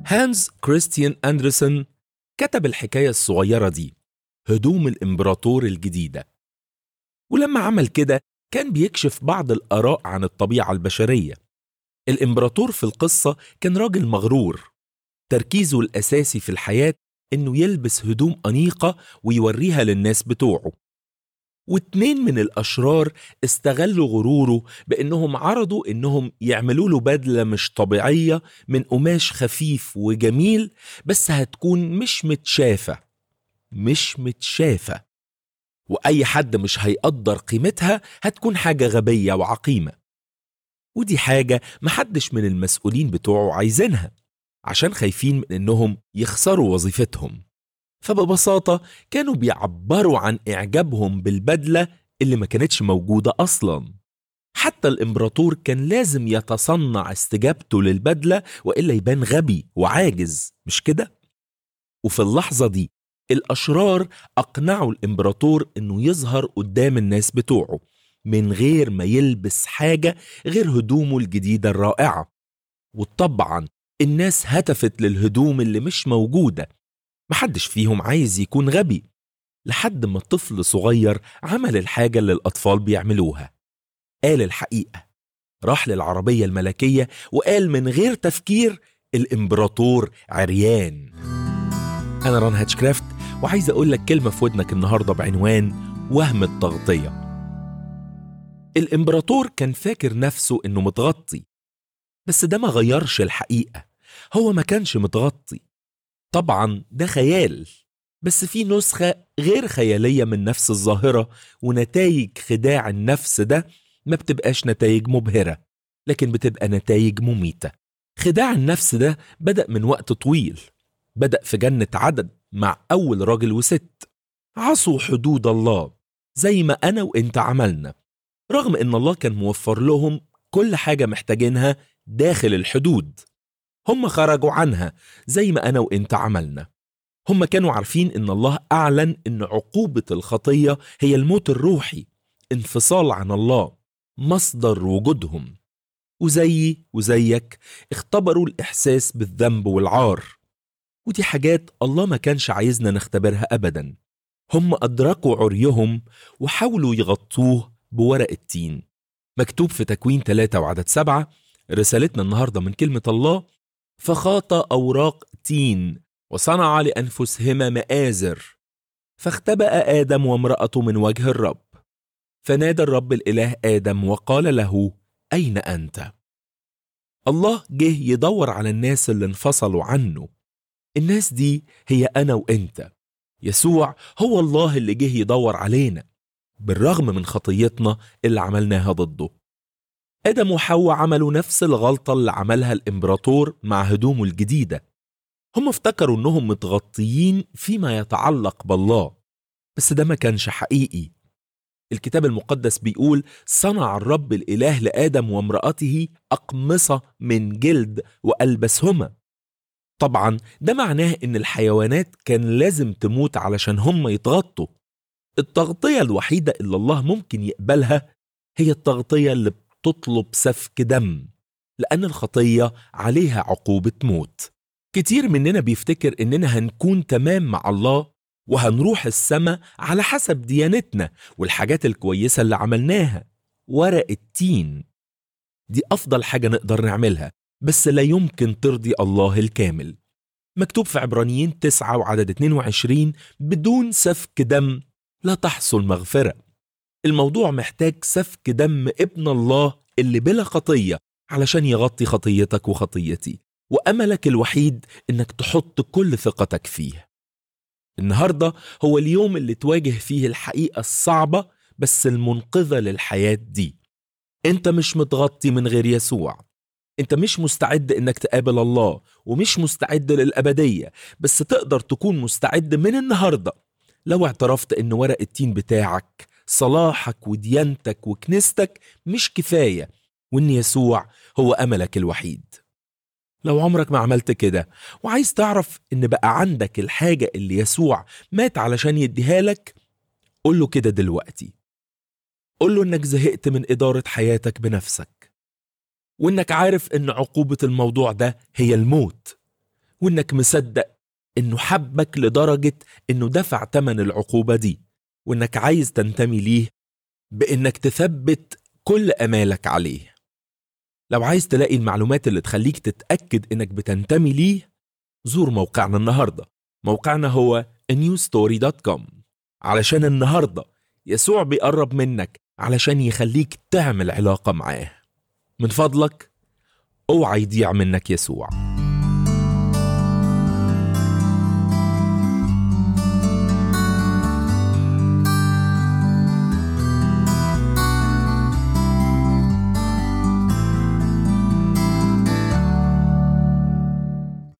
هانز كريستيان أندرسون كتب الحكاية الصغيرة دي هدوم الإمبراطور الجديدة ولما عمل كده كان بيكشف بعض الآراء عن الطبيعة البشرية الإمبراطور في القصة كان راجل مغرور تركيزه الأساسي في الحياة إنه يلبس هدوم أنيقة ويوريها للناس بتوعه واتنين من الأشرار استغلوا غروره بإنهم عرضوا إنهم يعملوا له بدلة مش طبيعية من قماش خفيف وجميل بس هتكون مش متشافة مش متشافة وأي حد مش هيقدر قيمتها هتكون حاجة غبية وعقيمة ودي حاجة محدش من المسؤولين بتوعه عايزينها عشان خايفين من إنهم يخسروا وظيفتهم فببساطة كانوا بيعبروا عن إعجابهم بالبدلة اللي ما كانتش موجودة أصلا حتى الإمبراطور كان لازم يتصنع استجابته للبدلة وإلا يبان غبي وعاجز مش كده؟ وفي اللحظة دي الأشرار أقنعوا الإمبراطور إنه يظهر قدام الناس بتوعه من غير ما يلبس حاجة غير هدومه الجديدة الرائعة وطبعا الناس هتفت للهدوم اللي مش موجودة محدش فيهم عايز يكون غبي لحد ما طفل صغير عمل الحاجة اللي الأطفال بيعملوها قال الحقيقة راح للعربية الملكية وقال من غير تفكير الإمبراطور عريان أنا ران هاتشكرافت وعايز أقول لك كلمة في ودنك النهاردة بعنوان وهم التغطية الإمبراطور كان فاكر نفسه إنه متغطي بس ده ما غيرش الحقيقة هو ما كانش متغطي طبعا ده خيال بس في نسخة غير خيالية من نفس الظاهرة ونتائج خداع النفس ده ما بتبقاش نتائج مبهرة لكن بتبقى نتائج مميتة خداع النفس ده بدأ من وقت طويل بدأ في جنة عدن مع أول راجل وست عصوا حدود الله زي ما أنا وإنت عملنا رغم إن الله كان موفر لهم كل حاجة محتاجينها داخل الحدود هم خرجوا عنها زي ما أنا وإنت عملنا هم كانوا عارفين إن الله أعلن إن عقوبة الخطية هي الموت الروحي انفصال عن الله مصدر وجودهم وزيي وزيك اختبروا الإحساس بالذنب والعار ودي حاجات الله ما كانش عايزنا نختبرها أبدا هم أدركوا عريهم وحاولوا يغطوه بورق التين مكتوب في تكوين 3 وعدد سبعة رسالتنا النهاردة من كلمة الله فخاط أوراق تين وصنع لأنفسهما مآزر فاختبأ آدم وامرأته من وجه الرب فنادى الرب الإله آدم وقال له أين أنت؟ الله جه يدور على الناس اللي انفصلوا عنه الناس دي هي أنا وإنت يسوع هو الله اللي جه يدور علينا بالرغم من خطيتنا اللي عملناها ضده آدم وحواء عملوا نفس الغلطة اللي عملها الإمبراطور مع هدومه الجديدة هم افتكروا إنهم متغطيين فيما يتعلق بالله بس ده ما كانش حقيقي الكتاب المقدس بيقول صنع الرب الإله لآدم وامرأته أقمصة من جلد وألبسهما طبعا ده معناه إن الحيوانات كان لازم تموت علشان هم يتغطوا التغطية الوحيدة اللي الله ممكن يقبلها هي التغطية اللي بتطلب سفك دم لأن الخطية عليها عقوبة موت كتير مننا بيفتكر إننا هنكون تمام مع الله وهنروح السما على حسب ديانتنا والحاجات الكويسة اللي عملناها ورق التين دي أفضل حاجة نقدر نعملها بس لا يمكن ترضي الله الكامل مكتوب في عبرانيين 9 وعدد 22 بدون سفك دم لا تحصل مغفرة الموضوع محتاج سفك دم ابن الله اللي بلا خطية علشان يغطي خطيتك وخطيتي وأملك الوحيد إنك تحط كل ثقتك فيه النهاردة هو اليوم اللي تواجه فيه الحقيقة الصعبة بس المنقذة للحياة دي انت مش متغطي من غير يسوع انت مش مستعد انك تقابل الله ومش مستعد للأبدية بس تقدر تكون مستعد من النهاردة لو اعترفت ان ورق التين بتاعك صلاحك وديانتك وكنيستك مش كفاية وان يسوع هو أملك الوحيد لو عمرك ما عملت كده وعايز تعرف ان بقى عندك الحاجة اللي يسوع مات علشان يديها لك قول له كده دلوقتي قول له انك زهقت من إدارة حياتك بنفسك وانك عارف ان عقوبة الموضوع ده هي الموت وإنك مصدق إنه حبك لدرجة إنه دفع تمن العقوبة دي وإنك عايز تنتمي ليه بإنك تثبت كل أمالك عليه لو عايز تلاقي المعلومات اللي تخليك تتأكد إنك بتنتمي ليه زور موقعنا النهاردة موقعنا هو newstory.com علشان النهاردة يسوع بيقرب منك علشان يخليك تعمل علاقة معاه من فضلك اوعى يضيع منك يسوع